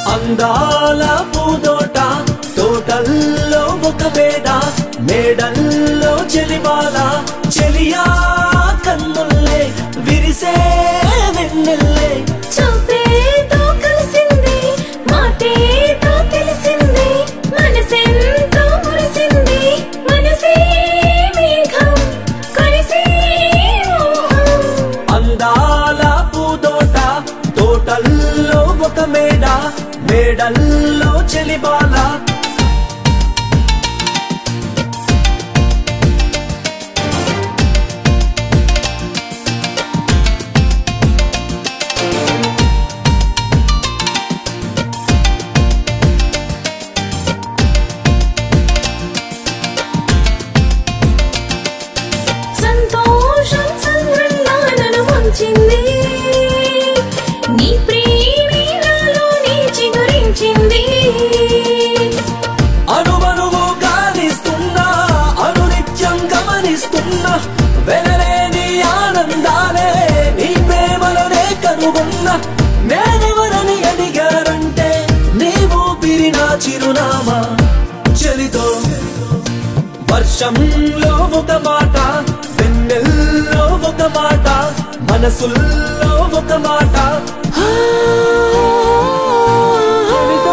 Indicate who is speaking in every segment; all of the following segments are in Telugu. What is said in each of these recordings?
Speaker 1: అందాల పూదోట తోటల్లో ఒక మేడ మేడల్లో చెలిమాల చెలియా కన్నుల్లే విరిసే వెన్నెల్లే
Speaker 2: చూపేతో కలిసింది మాటేతో తెలిసింది మనసెంతో మురిసింది మనసే మేఘం కలిసే మోహం
Speaker 1: అందాల పూదోట తోటల్లో ఒక మేడ మేడల్లో చెలిబాల
Speaker 2: సంతోషం సంద్రంగా నన్ను ముంచింది నీ ప్రేమే నాలోనే చిగురించింది
Speaker 1: అణువణువు గాలిస్తున్నా అనునిత్యం గమనిస్తున్నా వెనలేని ఆనందాలే నీ ప్రేమలోనే కనుగొన్నా నేనెవరని అడిగారంటే నీవు పిరినా చిరునామా చలితో వర్షంలో ఒక మాట వెన్నెల్లో ఒక మాట మనసుల్లో ఒక మాట చెలితో,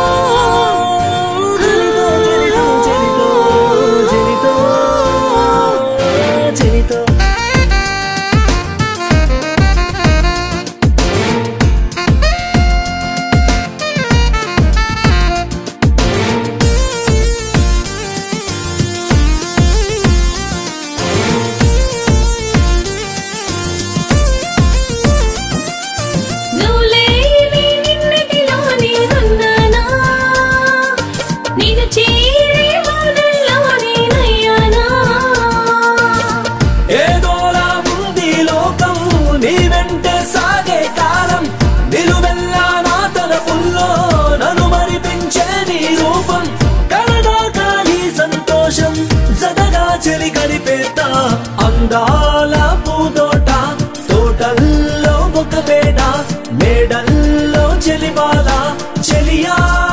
Speaker 1: చెలితో, చెలితో, చెలితో, చెలితో, చెలితో.
Speaker 2: నువ్వు లేని నిన్నటిలో నేనున్నానా నిన్ను చేరే వానల్లో నేనయ్యానా
Speaker 1: ఏదోలా ఉంది లోకం నీ వెంటే సాగే కాలం నిలువెల్లా నా తలపుల్లో నన్ను మరిపించే నీ రూపం కలదాకా ఈ సంతోషం జగగా చెలి గడిపేత అందాల పూదోట తోటల్లో ఒక మేడ మేడల్లో చెలిబాల చెలియా